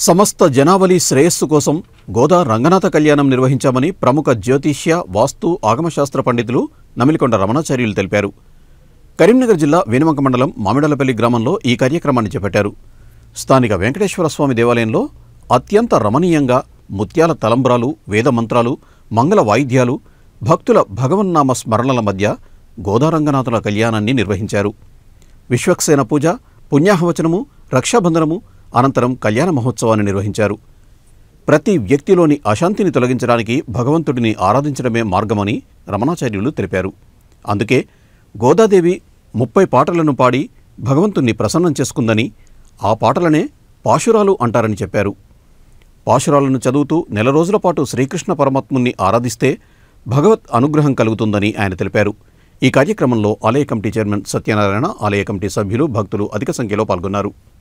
సమస్త జనావళి శ్రేయస్సు కోసం గోదా రంగనాథ కళ్యాణం నిర్వహించామని ప్రముఖ జ్యోతిష్య వాస్తు ఆగమశాస్త్ర పండితులు నమిలికొండ రమణాచార్యులు తెలిపారు కరీంనగర్ జిల్లా వేనువంక మండలం మామిడాలపల్లి గ్రామంలో ఈ కార్యక్రమాన్ని చేపట్టారు స్థానిక వెంకటేశ్వర స్వామి దేవాలయంలో అత్యంత రమణీయంగా ముత్యాల తలంబ్రాలు వేద మంత్రాలు మంగళ వాయిద్యాలు భక్తుల భగవన్నామ స్మరణల మధ్య గోదారంగనాథుల కళ్యాణాన్ని నిర్వహించారు విశ్వక్సేన పూజ పుణ్యాహవచనము రక్షాబంధనము అనంతరం కళ్యాణ మహోత్సవాన్ని నిర్వహించారు ప్రతి వ్యక్తిలోని అశాంతిని తొలగించడానికి భగవంతుడిని ఆరాధించడమే మార్గమని రమణాచార్యులు తెలిపారు అందుకే గోదాదేవి ముప్పై పాటలను పాడి భగవంతుణ్ణి ప్రసన్నం చేసుకుందని ఆ పాటలనే పాశురాలు అంటారని చెప్పారు పాశురాలను చదువుతూ నెల రోజుల పాటు శ్రీకృష్ణ పరమాత్ముని ఆరాధిస్తే భగవత్ అనుగ్రహం కలుగుతుందని ఆయన తెలిపారు ఈ కార్యక్రమంలో ఆలయ కమిటీ చైర్మన్ సత్యనారాయణ ఆలయ కమిటీ సభ్యులు భక్తులు అధిక సంఖ్యలో పాల్గొన్నారు